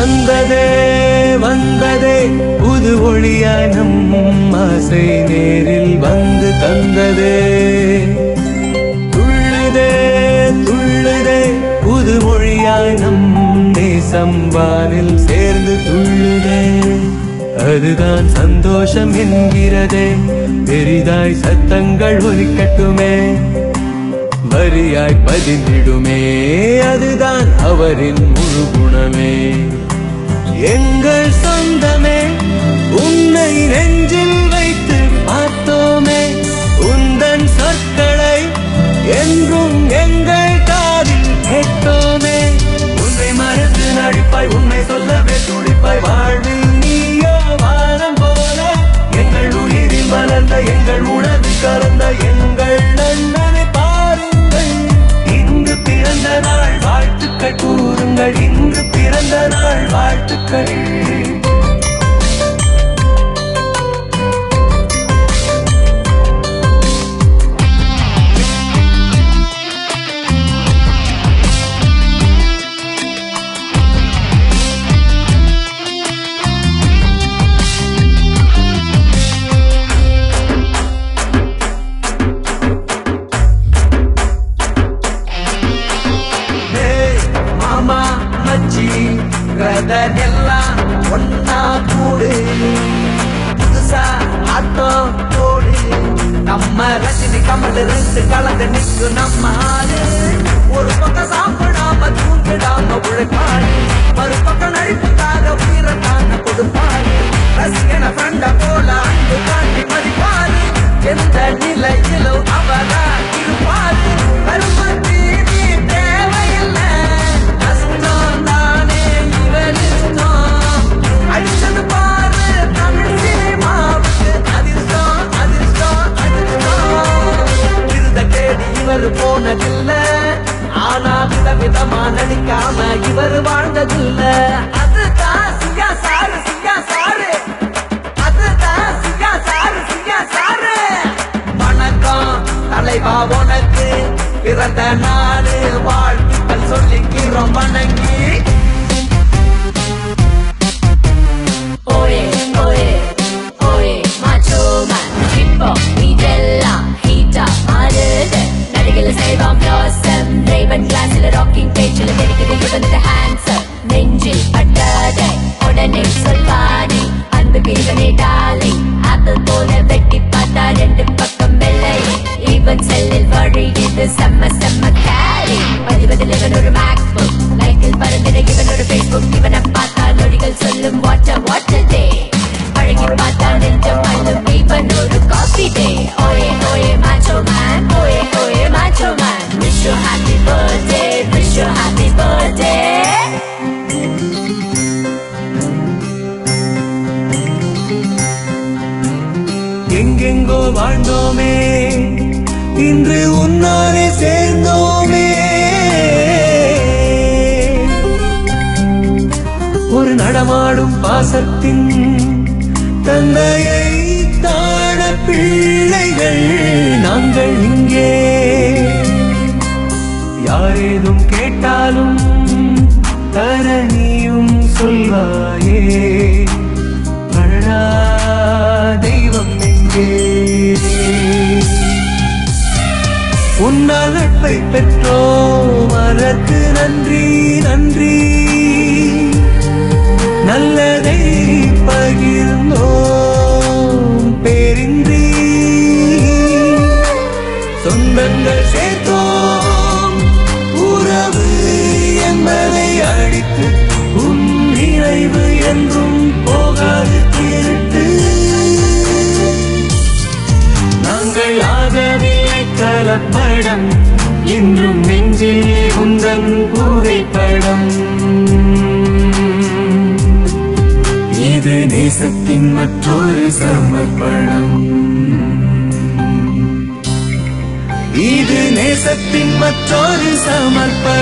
வந்ததே வந்ததே புது ஒளியாய் நம் ஆசை நேரில் வந்து தந்ததே துள்ளுதே துள்ளுதே புது மொழியாய் நம் நேசம் வானில் சேர்ந்து துள்ளுதே அதுதான் சந்தோஷம் என்கிறதே பெரிதாய் சத்தங்கள் ஒலிக்கட்டுமே வரியாய் பதிந்திடுமே அதுதான் அவரின் முழு குணமே எங்கள் சொந்தமே உன்னை நெஞ்சில் வைத்து பார்த்தோமே உந்தன் சொற்களை என்றும் எங்கள் காதில் கேட்டோமே உன்னை மறந்து நடிப்பாய் உண்மை சொல்லவே துடிப்பாய் வாழ்வில் நீயோ வானம் போல எங்கள் உயிரில் மலர்ந்த எங்கள் உணவில் கலந்த எங்கள் நன்னனை பாருங்கள் இன்று பிறந்த நாள் வாழ்த்துக்கள் கூறுங்கள் இன்று பிறந்த நாள் வாழ்த்துக்கள் டேய், மாமா மச்சி பிரதர் எல்லாம் ஒன்னா கூடு புதுசா ஆட்டம் போடு நம்ம ரஜினி கமல் ரெண்டு கலந்து நிற்கு நம்ம ஆளு ஒரு பக்கம் சாப்பிடாம தூங்கிடாம உழைப்பாரு மறுபக்கம் நடிப்புக்காக உயிரை தாங்க கொடுப்பாரு ரசிகன ஃப்ரெண்ட போல அன்பு காட்டி மதிப்பாரு எந்த நிலையிலும் அவரா இருப்பாரு கருமத்தி நீ தேவையில்லை கஷ்டம் தானே இவன் இஷ்டம் அடிச்சது பாரு தமிழ் சினிமாவுக்கு அதிர்ஷ்டம் அதிர்ஷ்டம் அதிர்ஷ்டம் விருத தேடி இவர் போனதில்ல ஆனா விதவிதமா நடிக்காம இவர் வாழ்ந்ததில்ல அதுதான் சியா சாரு சியா சாரு அதுதான் சியா சாரு சியா சாரு வணக்கம் தலைவா உனக்கு பிறந்த நாடு வாழ்த்துக்கள் சொல்லிக்கிறோம் வணங்கி Oye, oye, oye, macho man, hippo, இதெல்லாம் heat up ஆடுது. நடிகையில செய்வான் blossom, Ray-Ban glassல rocking pageல தெரிக்குது இவனது handsome. நெஞ்சில் பட்டதை உடனே சொல்வானே, அன்புக்கு இவனே darling. Apple போல வெட்டி பார்த்தா ரெண்டு பக்கம் வெள்ளை. இவன் செல்லில் வழியுது செம்ம செம்ம கேரி. பதிவதில் இவன் ஒரு MacBook, லைட்டில் பறந்திட இவன் ஒரு Facebook. இவனை பார்த்தா நொடிகள் சொல்லும் what a what a day அழகி பார்த்தா நெஞ்சம் அள்ளும் இவன் ஒரு காஃபி டே ஓயே ஓயே macho man ஓயே ஓயே macho man wish you happy birthday wish you happy birthday எங்கெங்கோ வாழ்ந்தோமே இன்று உன்னாலே சேர்ந்தோமே ஒரு நடமாடும் பாசத்தின் தந்தையை தாழ பிள்ளைகள் நாங்கள் இங்கே யாரேதும் கேட்டாலும் தர நீயும் சொல்வாயே அழகா தெய்வம் எங்கே உன்னால் நட்பை பெற்றோம் அதற்கு நன்றி நன்றி நல்லதை பகிர்ந்தோம் பேரின்றி சொந்தங்கள் சேர்த்தோம் உறவு என்பதை அடித்து உன் நினைவு என்றும் போகாது திருட்டு நாங்கள் ஆகவில்லை கலப்படம் இன்றும் நெஞ்சில் உந்தன் புகைப்படம் இது நேசத்தின் மற்றொரு சமர்ப்பணம் இது நேசத்தின் மற்றொரு சமர்ப்பணம்